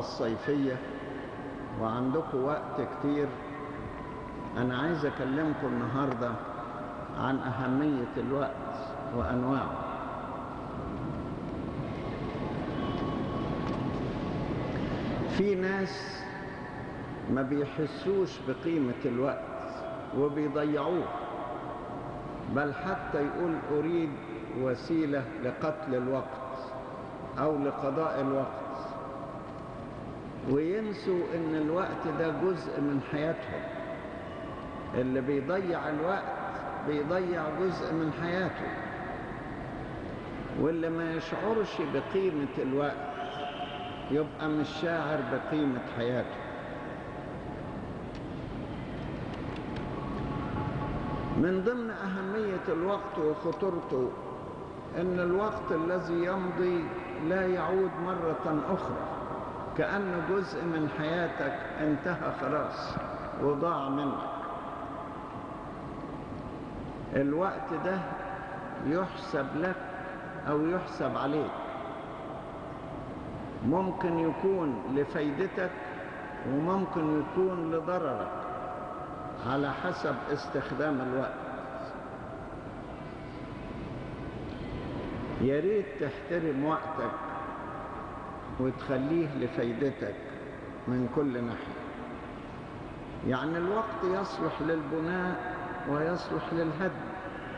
الصيفية وعندكم وقت كتير أنا عايز أكلمكم النهاردة عن أهمية الوقت وأنواعه في ناس ما بيحسوش بقيمة الوقت وبيضيعوه بل حتى يقول أريد وسيلة لقتل الوقت أو لقضاء الوقت وينسوا إن الوقت ده جزء من حياتهم اللي بيضيع الوقت بيضيع جزء من حياته واللي ما يشعرش بقيمة الوقت يبقى مش شاعر بقيمة حياته من ضمن أهمية الوقت وخطورته أن الوقت الذي يمضي لا يعود مرة أخرى كأن جزء من حياتك انتهى خلاص وضاع منك الوقت ده يحسب لك أو يحسب عليك ممكن يكون لفايدتك وممكن يكون لضررك على حسب استخدام الوقت يا ريت تحترم وقتك وتخليه لفايدتك من كل ناحية يعني الوقت يصلح للبناء ويصلح للهدم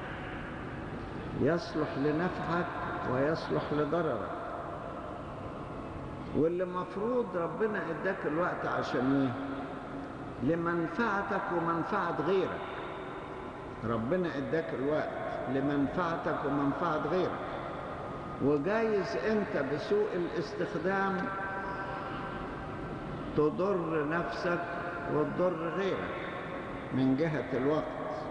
يصلح لنفعك ويصلح لضررك واللي مفروض ربنا اداك الوقت عشان ايه لمنفعتك ومنفعة غيرك ربنا اداك الوقت لمنفعتك ومنفعة غيرك وجايز انت بسوء الاستخدام تضر نفسك وتضر غيرك من جهة الوقت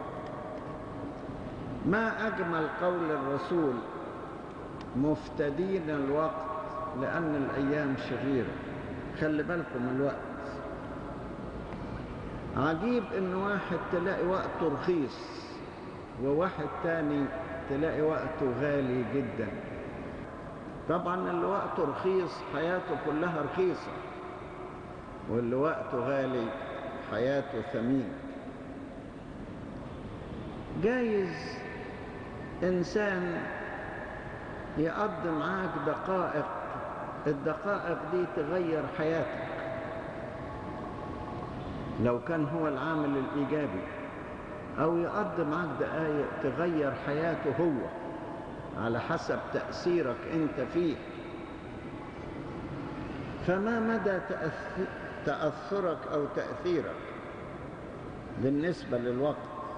ما أجمل قول الرسول مفتدين الوقت لأن الأيام شريرة خلي بالكم من الوقت عجيب إن واحد تلاقي وقته رخيص وواحد تاني تلاقي وقته غالي جدا طبعا اللي وقته رخيص حياته كلها رخيصة واللي وقته غالي حياته ثمينة جايز إنسان يقضي معاك دقائق الدقائق دي تغير حياتك لو كان هو العامل الإيجابي أو يقضي معاك دقائق تغير حياته هو على حسب تأثيرك أنت فيه فما مدى تأثرك أو تأثيرك بالنسبة للوقت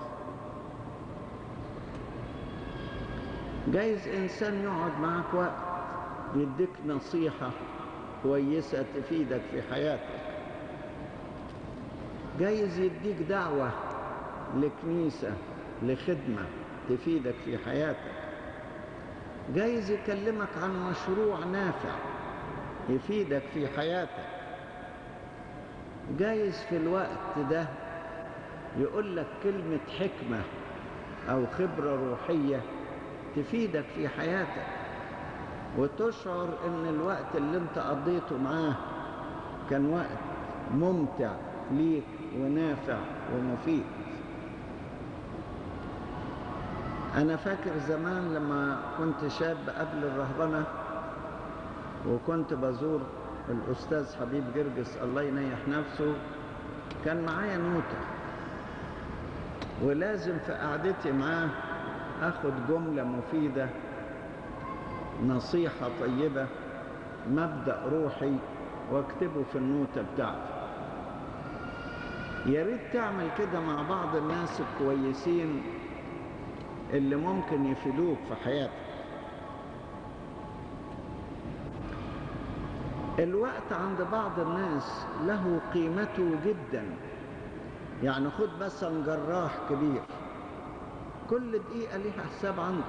جايز إنسان يقعد معك وقت يديك نصيحة كويسة تفيدك في حياتك جايز يديك دعوة لكنيسة لخدمة تفيدك في حياتك جايز يكلمك عن مشروع نافع يفيدك في حياتك جايز في الوقت ده يقول لك كلمة حكمة أو خبرة روحية تفيدك في حياتك وتشعر ان الوقت اللي انت قضيته معاه كان وقت ممتع ليك ونافع ومفيد انا فاكر زمان لما كنت شاب قبل الرهبنة وكنت بزور الاستاذ حبيب جرجس الله ينيح نفسه كان معايا نوتة ولازم في قعدتي معاه اخد جملة مفيدة نصيحة طيبة مبدأ روحي واكتبه في النوتة بتاعتي يا ريت تعمل كده مع بعض الناس الكويسين اللي ممكن يفيدوك في حياتك الوقت عند بعض الناس له قيمته جدا يعني خد مثلا جراح كبير كل دقيقة ليها حساب عنده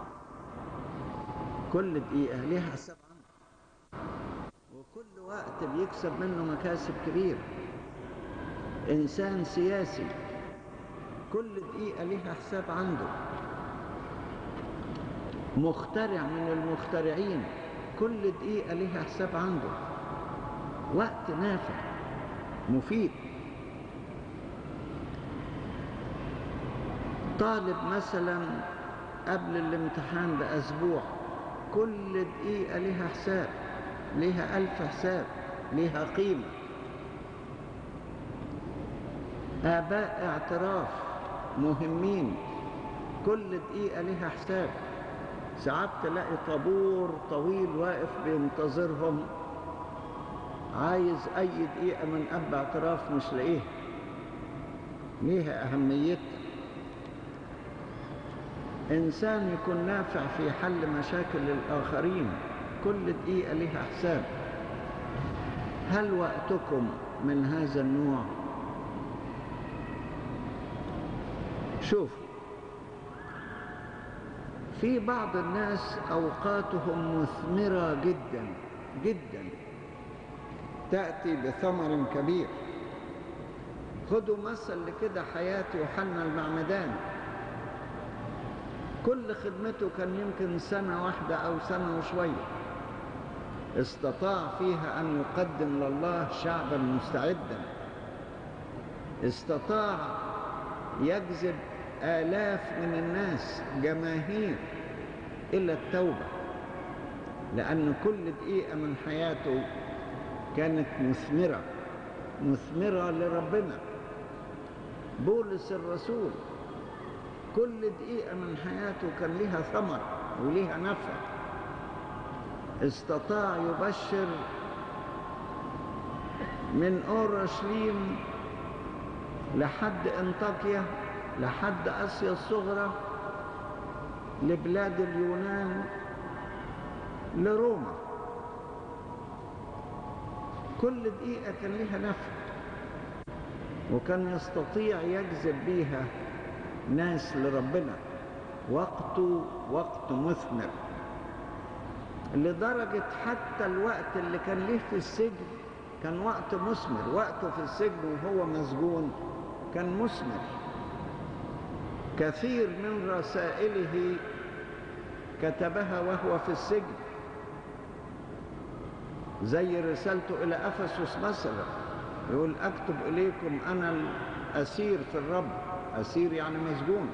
كل دقيقة ليها حساب عنده وكل وقت بيكسب منه مكاسب كبيرة إنسان سياسي كل دقيقة ليها حساب عنده مخترع من المخترعين كل دقيقة ليها حساب عنده وقت نافع مفيد طالب مثلا قبل الامتحان بأسبوع كل دقيقة لها حساب لها ألف حساب لها قيمة آباء اعتراف مهمين كل دقيقة لها حساب ساعات تلاقي طابور طويل واقف بينتظرهم عايز أي دقيقة من أب اعتراف مش لاقيها ليها أهميتها إنسان يكون نافع في حل مشاكل الآخرين كل دقيقة لها حساب هل وقتكم من هذا النوع شوف في بعض الناس أوقاتهم مثمرة جدا جدا تأتي بثمر كبير خدوا مثل لكده حياة يوحنا المعمدان كل خدمته كان يمكن سنة واحدة أو سنة وشوية استطاع فيها أن يقدم لله شعبا مستعدا استطاع يجذب آلاف من الناس جماهير إلى التوبة لأن كل دقيقة من حياته كانت مثمرة مثمرة لربنا بولس الرسول كل دقيقة من حياته كان لها ثمر ولها نفع استطاع يبشر من أورشليم لحد انطاكيا لحد آسيا الصغرى لبلاد اليونان لروما كل دقيقة كان لها نفع وكان يستطيع يجذب بيها ناس لربنا وقته وقت مثمر لدرجة حتى الوقت اللي كان ليه في السجن كان وقت مثمر وقته في السجن وهو مسجون كان مثمر كثير من رسائله كتبها وهو في السجن زي رسالته إلى أفسس مثلا يقول أكتب إليكم أنا الأسير في الرب أسير يعني مسجون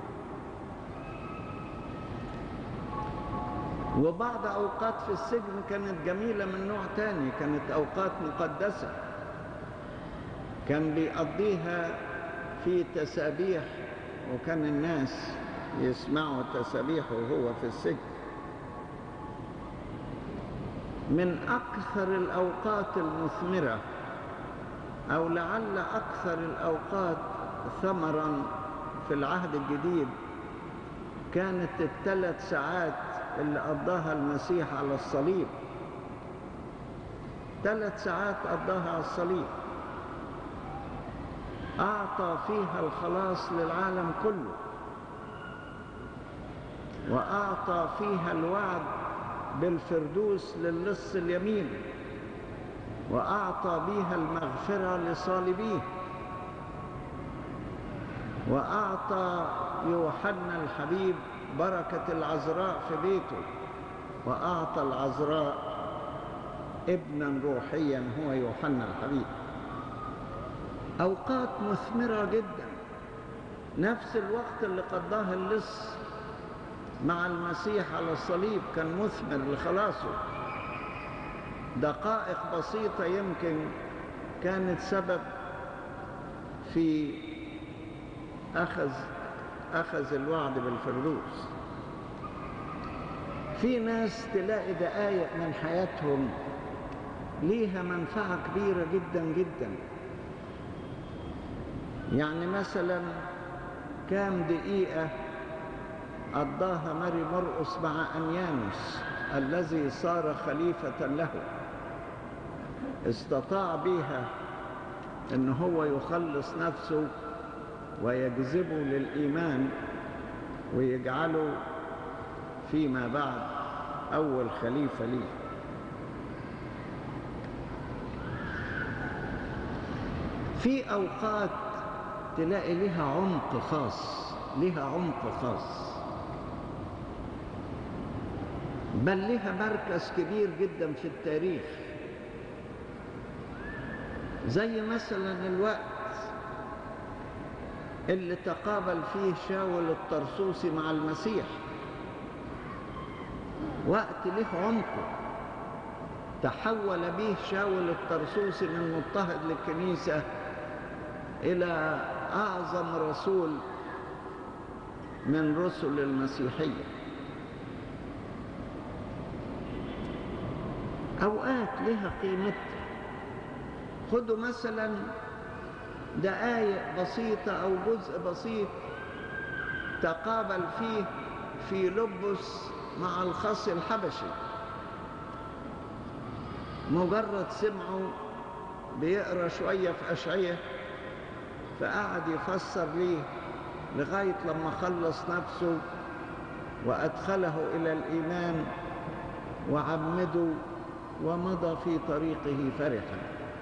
وبعض أوقات في السجن كانت جميلة من نوع تاني كانت أوقات مقدسة كان بيقضيها في تسابيح وكان الناس يسمعوا تسابيحه وهو في السجن من أكثر الأوقات المثمرة أو لعل أكثر الأوقات ثمرا في العهد الجديد كانت الثلاث ساعات اللي قضاها المسيح على الصليب ثلاث ساعات قضاها على الصليب أعطى فيها الخلاص للعالم كله وأعطى فيها الوعد بالفردوس للص اليمين وأعطى بها المغفرة لصالبيه وأعطى يوحنا الحبيب بركة العذراء في بيته وأعطى العذراء ابنا روحيا هو يوحنا الحبيب أوقات مثمرة جدا نفس الوقت اللي قضاه اللص مع المسيح على الصليب كان مثمر لخلاصه دقائق بسيطة يمكن كانت سبب في أخذ أخذ الوعد بالفردوس في ناس تلاقي دقايق من حياتهم ليها منفعة كبيرة جدا جدا يعني مثلا كام دقيقة قضاها ماري مرقس مع أنيانوس الذي صار خليفة له استطاع بها ان هو يخلص نفسه ويجذبه للإيمان ويجعله فيما بعد أول خليفة ليه في أوقات تلاقي لها عمق خاص لها عمق خاص بل لها مركز كبير جدا في التاريخ زي مثلا الوقت اللي تقابل فيه شاول الطرسوسي مع المسيح وقت له عمقه تحول به شاول الطرسوسي من مضطهد للكنيسة إلى أعظم رسول من رسل المسيحية أوقات لها قيمتها خدوا مثلا دقايق بسيطة أو جزء بسيط تقابل فيه في لبس مع الخص الحبشي مجرد سمعوا بيقرا شوية في أشعية فقعد يفسر ليه لغاية لما خلص نفسه وأدخله إلى الإيمان وعمده ومضى في طريقه فرحا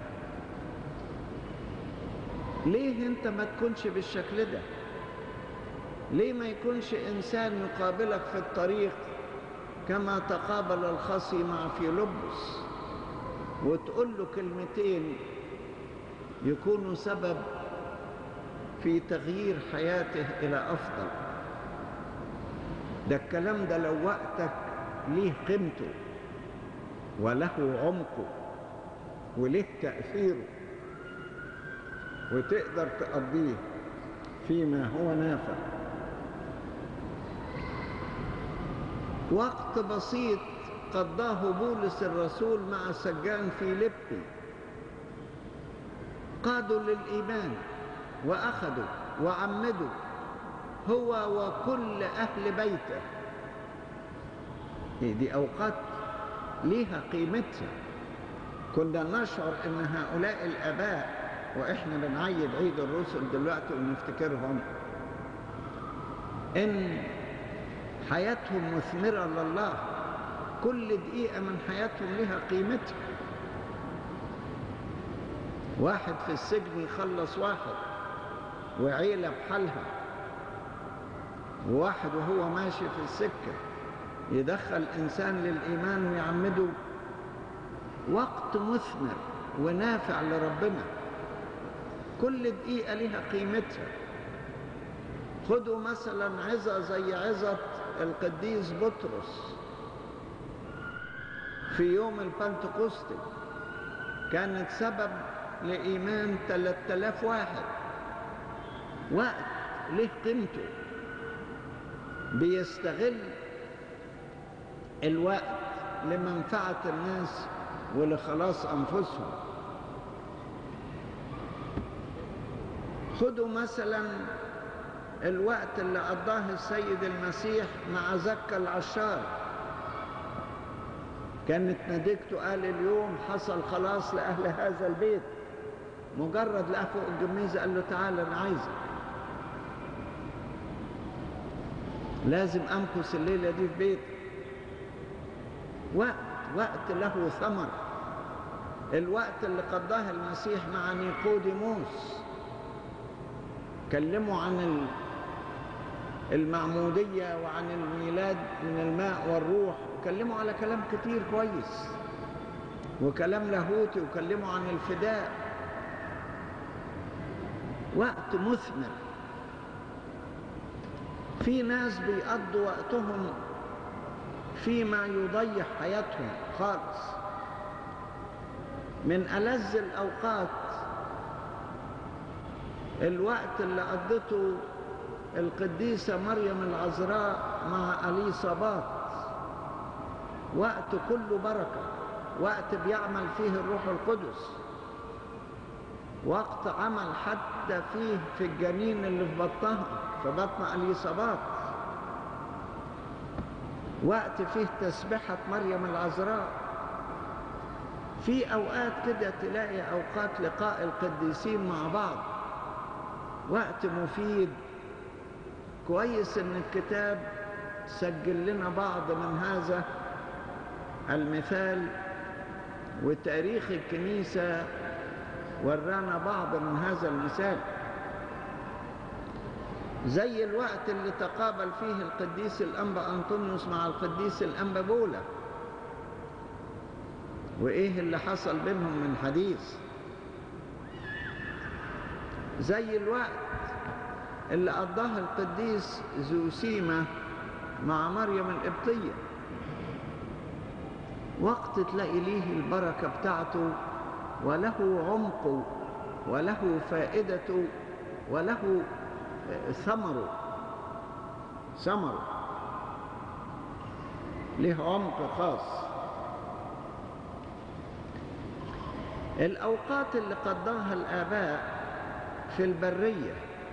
ليه انت ما تكونش بالشكل ده ليه ما يكونش انسان يقابلك في الطريق كما تقابل الخصي مع فيلبس وتقول له كلمتين يكونوا سبب في تغيير حياته الى افضل ده الكلام ده لو وقتك ليه قيمته وله عمقه وله تأثيره وتقدر تقضيه فيما هو نافع وقت بسيط قضاه بولس الرسول مع سجان فيليبي قادوا للإيمان وأخذوا وعمدوا هو وكل أهل بيته دي أوقات ليها قيمتها كنا نشعر أن هؤلاء الآباء وإحنا بنعيد عيد الرسل دلوقتي ونفتكرهم إن حياتهم مثمرة لله كل دقيقة من حياتهم لها قيمتها واحد في السجن يخلص واحد وعيلة بحالها وواحد وهو ماشي في السكة يدخل إنسان للإيمان ويعمده وقت مثمر ونافع لربنا كل دقيقة لها قيمتها خدوا مثلا عظة زي عظة القديس بطرس في يوم البنتقسطي كانت سبب لإيمان 3000 واحد وقت له قيمته بيستغل الوقت لمنفعة الناس ولخلاص أنفسهم خدوا مثلا الوقت اللي قضاه السيد المسيح مع زكا العشار كانت نتيجته قال اليوم حصل خلاص لأهل هذا البيت مجرد لقى فوق الجميزة قال له تعالى أنا عايزك لازم أمكث الليلة دي في بيتك وقت وقت له ثمر الوقت اللي قضاه المسيح مع نيقوديموس كلموا عن المعمودية وعن الميلاد من الماء والروح كلموا على كلام كتير كويس وكلام لاهوتي وكلموا عن الفداء وقت مثمر في ناس بيقضوا وقتهم فيما يضيع حياتهم خالص من ألذ الأوقات الوقت اللي قضته القديسة مريم العذراء مع أليصابات وقت كله بركة وقت بيعمل فيه الروح القدس وقت عمل حتى فيه في الجنين اللي في بطنها في بطن أليصابات وقت فيه تسبحة مريم العذراء في أوقات كده تلاقي أوقات لقاء القديسين مع بعض وقت مفيد كويس ان الكتاب سجل لنا بعض من هذا المثال وتاريخ الكنيسة ورانا بعض من هذا المثال زي الوقت اللي تقابل فيه القديس الأنبا أنطونيوس مع القديس الأنبا بولا وإيه اللي حصل بينهم من حديث زي الوقت اللي قضاه القديس زوسيمة مع مريم القبطية وقت تلاقي ليه البركة بتاعته وله عمقه وله فائدته وله ثمره ثمره له عمق خاص الأوقات اللي قضاها الآباء في البرية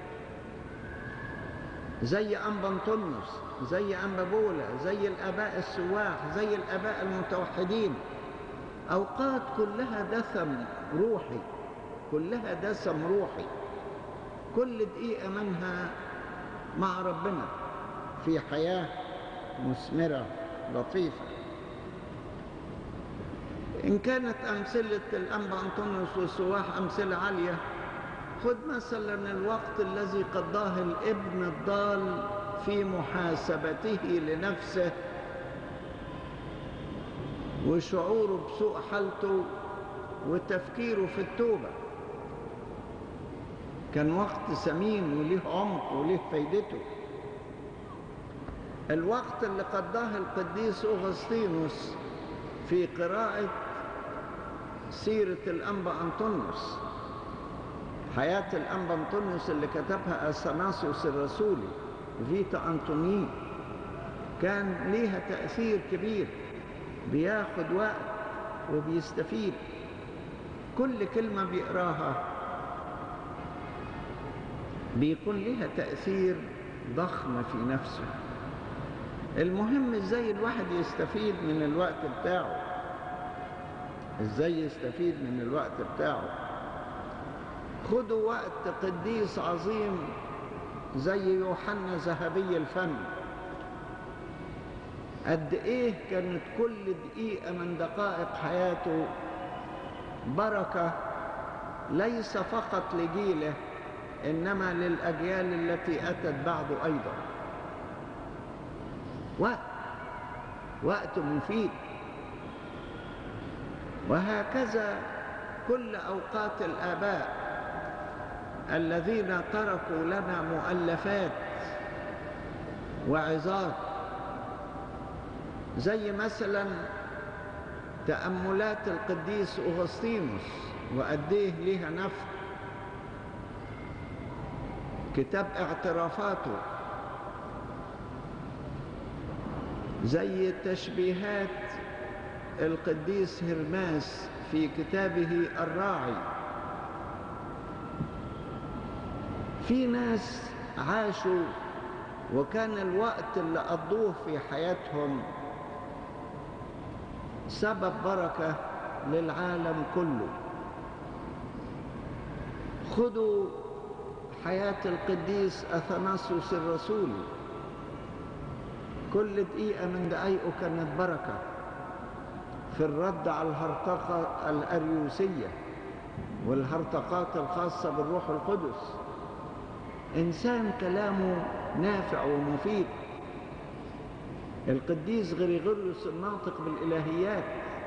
زي أنبنطونيوس زي أنبابولا زي الآباء السواح زي الآباء المتوحدين أوقات كلها دسم روحي كلها دسم روحي كل دقيقة منها مع ربنا في حياة مثمرة لطيفة إن كانت أمثلة الأنبا أنطونيوس والسواح أمثلة عالية خذ مثلا الوقت الذي قضاه الابن الضال في محاسبته لنفسه وشعوره بسوء حالته وتفكيره في التوبة كان وقت ثمين وله عمق وله فايدته الوقت اللي قضاه القديس أغسطينوس في قراءة سيرة الأنبا أنطونيوس حياة الأنبا أنطونيوس اللي كتبها أثناسيوس الرسولي فيتا أنطوني كان ليها تأثير كبير بياخد وقت وبيستفيد كل كلمة بيقراها بيكون لها تأثير ضخم في نفسه المهم ازاي الواحد يستفيد من الوقت بتاعه ازاي يستفيد من الوقت بتاعه خدوا وقت قديس عظيم زي يوحنا ذهبي الفم قد ايه كانت كل دقيقة من دقائق حياته بركة ليس فقط لجيله إنما للأجيال التي أتت بعده أيضا وقت وقت مفيد وهكذا كل أوقات الآباء الذين تركوا لنا مؤلفات وعظات زي مثلا تأملات القديس أغسطينوس وأديه لها نفع كتاب اعترافاته زي تشبيهات القديس هرماس في كتابه الراعي في ناس عاشوا وكان الوقت اللي قضوه في حياتهم سبب بركة للعالم كله خذوا حياة القديس أثناسوس الرسولي كل دقيقة من دقايقه كانت بركة في الرد على الهرطقة الأريوسية والهرطقات الخاصة بالروح القدس إنسان كلامه نافع ومفيد القديس غريغوريوس الناطق بالإلهيات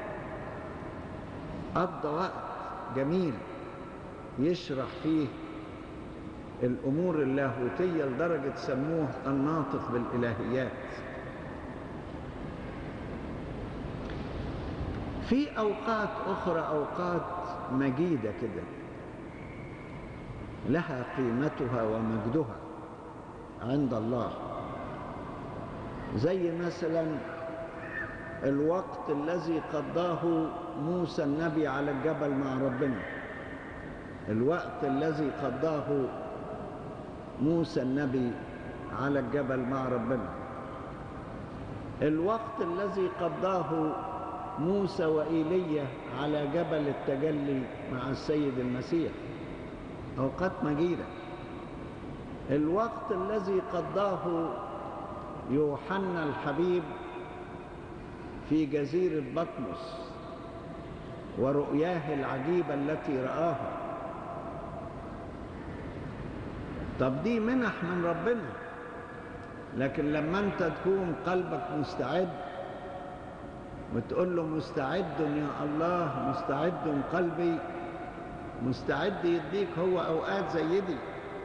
قضى وقت جميل يشرح فيه الأمور اللاهوتية لدرجة سموه الناطق بالإلهيات في أوقات أخرى أوقات مجيدة كده لها قيمتها ومجدها عند الله زي مثلا الوقت الذي قضاه موسى النبي على الجبل مع ربنا الوقت الذي قضاه موسى النبي على الجبل مع ربنا الوقت الذي قضاه موسى وإيليا على جبل التجلي مع السيد المسيح أوقات مجيدة الوقت الذي قضاه يوحنا الحبيب في جزيرة بطمس ورؤياه العجيبة التي رآها طب دي منح من ربنا لكن لما انت تكون قلبك مستعد وتقول له مستعد يا الله مستعد قلبي مستعد يديك هو أوقات زي دي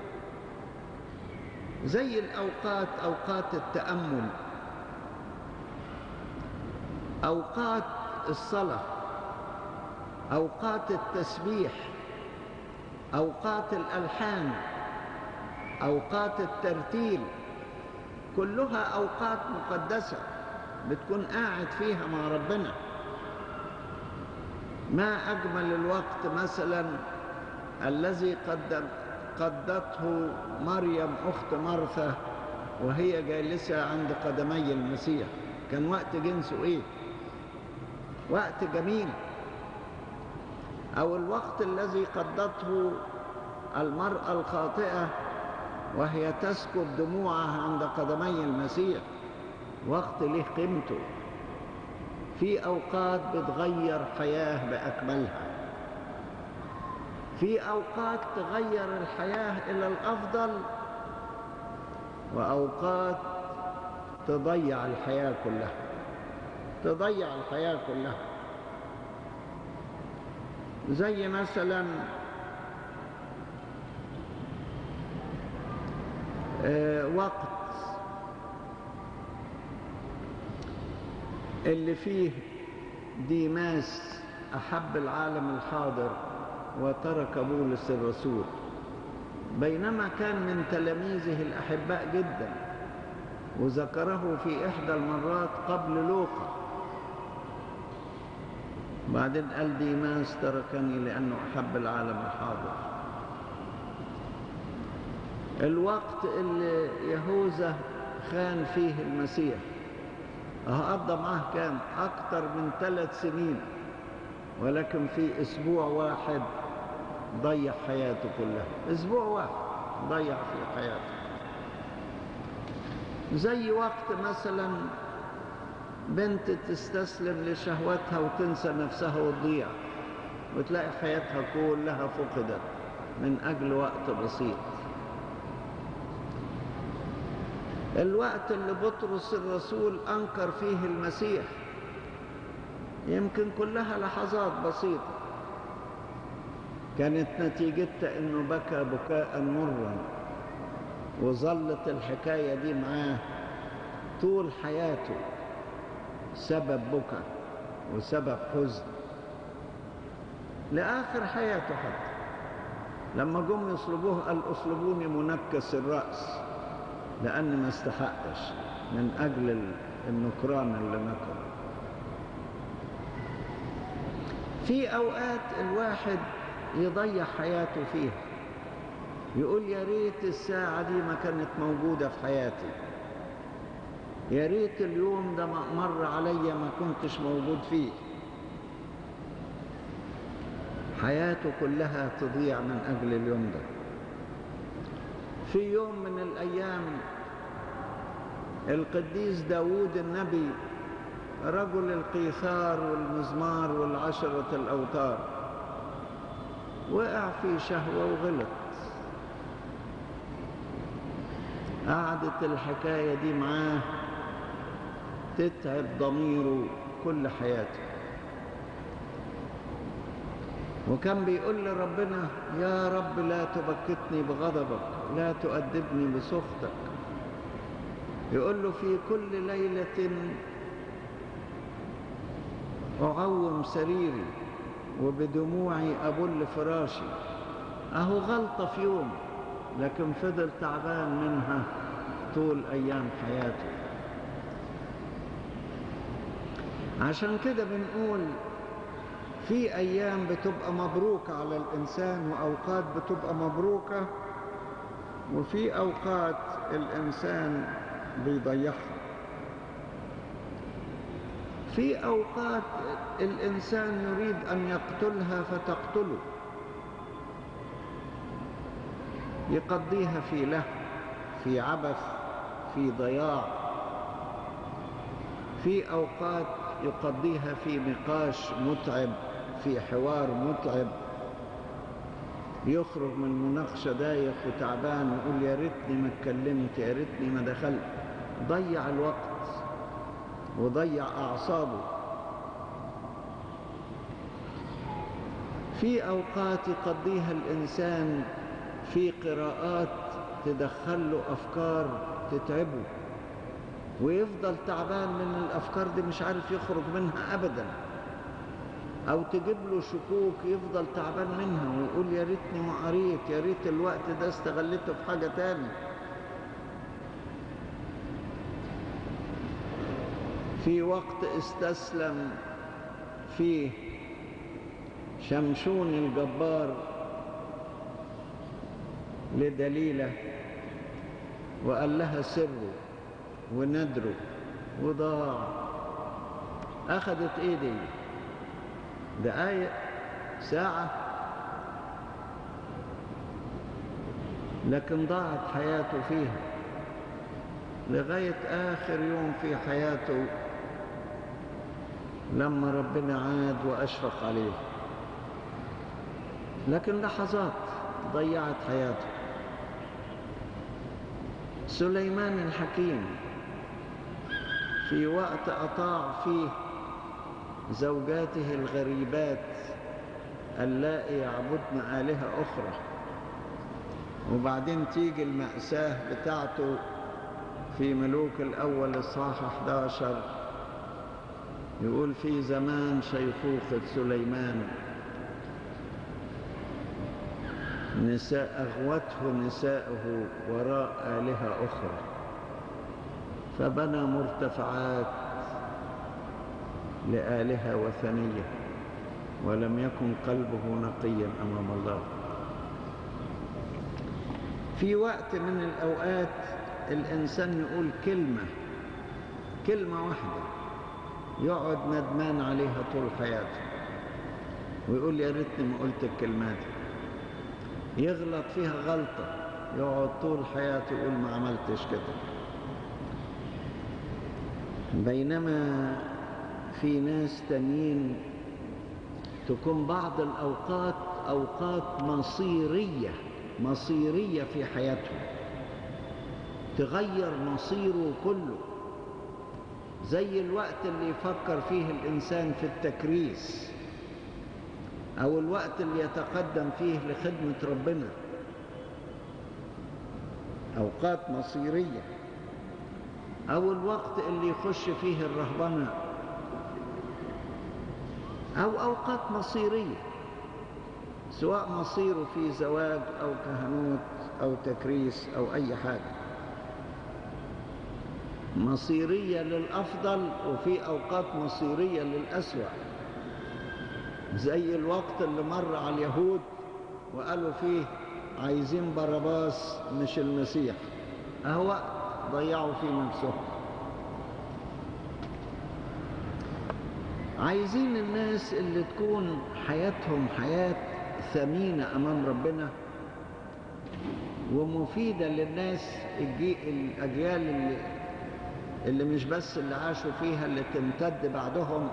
زي الأوقات أوقات التأمل أوقات الصلاة أوقات التسبيح أوقات الألحان أوقات الترتيل كلها أوقات مقدسة بتكون قاعد فيها مع ربنا ما أجمل الوقت مثلا الذي قدم قدته مريم أخت مرثا وهي جالسة عند قدمي المسيح كان وقت جنسه إيه وقت جميل أو الوقت الذي قضته المرأة الخاطئة وهي تسكب دموعها عند قدمي المسيح وقت له قيمته في أوقات بتغير حياة بأكملها في أوقات تغير الحياة إلى الأفضل وأوقات تضيع الحياة كلها تضيع الحياة كلها زي مثلا آه وقت اللي فيه ديماس أحب العالم الحاضر وترك بولس الرسول بينما كان من تلاميذه الأحباء جدا وذكره في إحدى المرات قبل لوقا بعدين قال ديماس تركني لأنه أحب العالم الحاضر الوقت اللي يهوذا خان فيه المسيح قضى معاه كام أكتر من ثلاث سنين ولكن في أسبوع واحد ضيع حياته كلها أسبوع واحد ضيع في حياته زي وقت مثلا بنت تستسلم لشهوتها وتنسى نفسها وتضيع وتلاقي حياتها كلها فقدت من أجل وقت بسيط الوقت اللي بطرس الرسول أنكر فيه المسيح يمكن كلها لحظات بسيطة كانت نتيجتها أنه بكى بكاء مرا وظلت الحكاية دي معاه طول حياته سبب بكى وسبب حزن لآخر حياته حتى لما جم يصلبوه قال اصلبوني منكس الرأس لأن ما استحقش من أجل النكران اللي نكره في أوقات الواحد يضيع حياته فيها يقول يا ريت الساعة دي ما كانت موجودة في حياتي يا ريت اليوم ده مر عليا ما كنتش موجود فيه حياته كلها تضيع من أجل اليوم ده في يوم من الأيام القديس داود النبي رجل القيثار والمزمار والعشرة الأوتار وقع في شهوة وغلط قعدت الحكاية دي معاه تتعب ضميره كل حياته وكان بيقول لربنا يا رب لا تبكتني بغضبك لا تؤدبني بسخطك يقول له في كل ليلة أعوم سريري وبدموعي أبل فراشي أهو غلطة في يوم لكن فضل تعبان منها طول أيام حياته عشان كده بنقول في أيام بتبقى مبروكة على الإنسان وأوقات بتبقى مبروكة وفي أوقات الإنسان بيضيعها في أوقات الإنسان يريد أن يقتلها فتقتله يقضيها في له في عبث في ضياع في أوقات يقضيها في نقاش متعب في حوار متعب يخرج من مناقشة دايخ وتعبان ويقول يا ريتني ما اتكلمت يا ريتني ما دخلت ضيع الوقت وضيع أعصابه في أوقات يقضيها الإنسان في قراءات تدخله أفكار تتعبه ويفضل تعبان من الأفكار دي مش عارف يخرج منها أبدا أو تجيب له شكوك يفضل تعبان منها ويقول يا ريتني ما قريت يا ريت الوقت ده استغلته في حاجة تاني في وقت استسلم فيه شمشون الجبار لدليلة وقال لها سره وندره وضاع أخذت إيه دي دقايق ساعة لكن ضاعت حياته فيها لغاية آخر يوم في حياته لما ربنا عاد وأشفق عليه لكن لحظات ضيعت حياته سليمان الحكيم في وقت أطاع فيه زوجاته الغريبات اللائي يعبدن آلهة أخرى وبعدين تيجي المأساة بتاعته في ملوك الأول الصح 11 يقول في زمان شيخوخة سليمان نساء أغوته نساءه وراء آلهة أخرى فبنى مرتفعات لآلهة وثنية ولم يكن قلبه نقيا أمام الله في وقت من الأوقات الإنسان يقول كلمة كلمة واحدة يقعد ندمان عليها طول حياته ويقول يا ريتني ما قلت الكلمة دي يغلط فيها غلطة يقعد طول حياته يقول ما عملتش كده بينما في ناس تانيين تكون بعض الأوقات أوقات مصيرية مصيرية في حياتهم تغير مصيره كله زي الوقت اللي يفكر فيه الإنسان في التكريس أو الوقت اللي يتقدم فيه لخدمة ربنا أوقات مصيرية أو الوقت اللي يخش فيه الرهبنة أو أوقات مصيرية سواء مصيره في زواج أو كهنوت أو تكريس أو أي حاجة مصيرية للأفضل وفي أوقات مصيرية للأسوأ زي الوقت اللي مر على اليهود وقالوا فيه عايزين باراباس مش المسيح أهو وقت ضيعوا فيه نفسهم عايزين الناس اللي تكون حياتهم حياة ثمينة أمام ربنا ومفيدة للناس الأجيال اللي, اللي مش بس اللي عاشوا فيها اللي تمتد بعدهم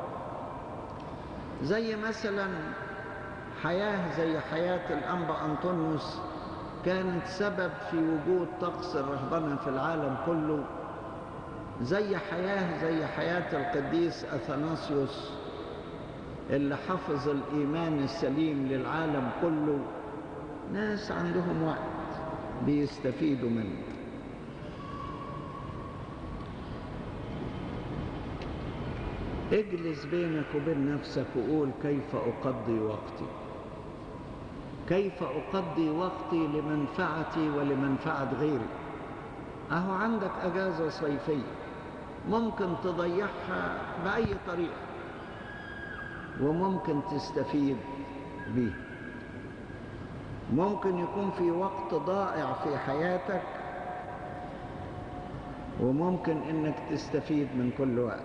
زي مثلا حياة زي حياة الأنبا أنطونيوس كانت سبب في وجود طقس الرهبنة في العالم كله زي حياة زي حياة القديس أثناسيوس اللي حفظ الإيمان السليم للعالم كله ناس عندهم وقت بيستفيدوا منه اجلس بينك وبين نفسك وقول كيف أقضي وقتي كيف أقضي وقتي لمنفعتي ولمنفعة غيري أهو عندك أجازة صيفية ممكن تضيعها بأي طريقة وممكن تستفيد به ممكن يكون في وقت ضائع في حياتك وممكن انك تستفيد من كل وقت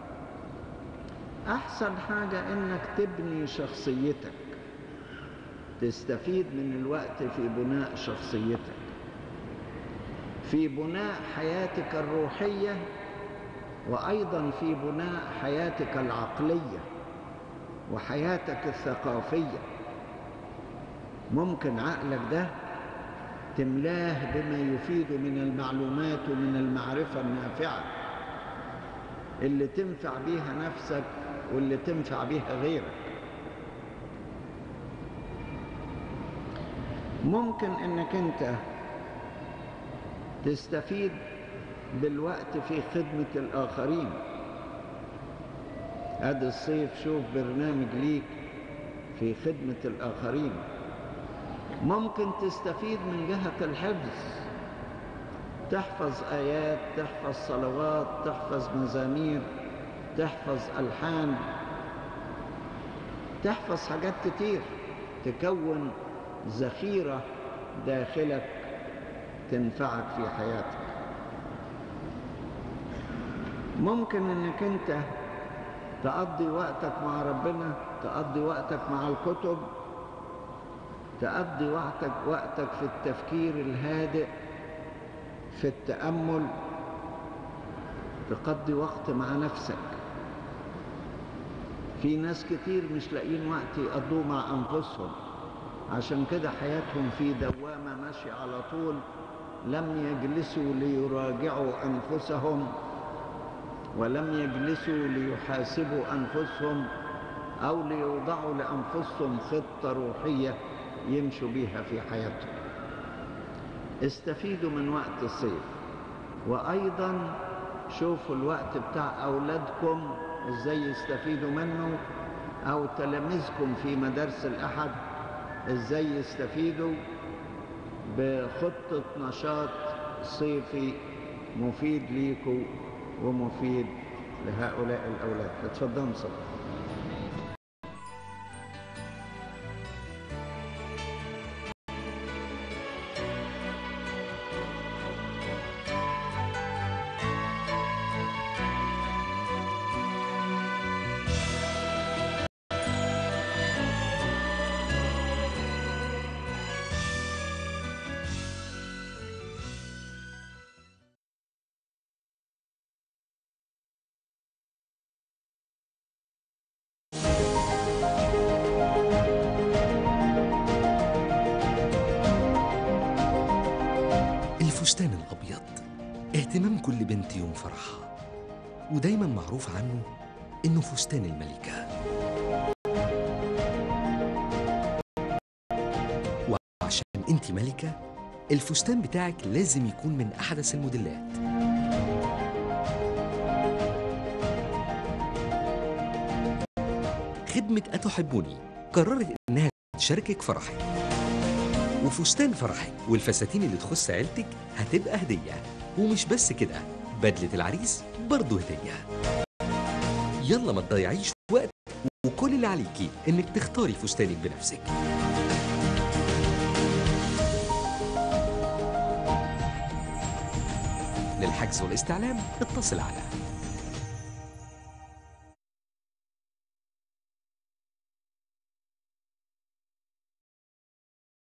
احسن حاجة انك تبني شخصيتك تستفيد من الوقت في بناء شخصيتك في بناء حياتك الروحية وأيضا في بناء حياتك العقلية وحياتك الثقافية ممكن عقلك ده تملاه بما يفيد من المعلومات ومن المعرفة النافعة اللي تنفع بيها نفسك واللي تنفع بيها غيرك ممكن انك انت تستفيد بالوقت في خدمة الآخرين ادي الصيف شوف برنامج ليك في خدمة الآخرين ممكن تستفيد من جهة الحفظ تحفظ آيات تحفظ صلوات تحفظ مزامير تحفظ ألحان تحفظ حاجات كتير تكون ذخيرة داخلك تنفعك في حياتك ممكن انك انت تقضي وقتك مع ربنا تقضي وقتك مع الكتب تقضي وقتك وقتك في التفكير الهادئ في التأمل تقضي وقت مع نفسك في ناس كتير مش لاقيين وقت يقضوه مع أنفسهم عشان كده حياتهم في دوامة ماشية على طول لم يجلسوا ليراجعوا أنفسهم ولم يجلسوا ليحاسبوا أنفسهم أو ليوضعوا لأنفسهم خطة روحية يمشوا بيها في حياتهم استفيدوا من وقت الصيف وأيضا شوفوا الوقت بتاع أولادكم إزاي يستفيدوا منه أو تلاميذكم في مدارس الأحد إزاي يستفيدوا بخطة نشاط صيفي مفيد ليكم ومفيد لهؤلاء الأولاد اتفضلوا صلوا الفستان الأبيض اهتمام كل بنت يوم فرحها ودايما معروف عنه إنه فستان الملكة وعشان انت ملكة الفستان بتاعك لازم يكون من أحدث الموديلات خدمة أتحبوني قررت إنها تشاركك فرحك وفستان فرحك والفساتين اللي تخص عيلتك هتبقى هدية ومش بس كده بدلة العريس برضه هدية يلا ما تضيعيش وقت وكل اللي عليكي انك تختاري فستانك بنفسك للحجز والاستعلام اتصل على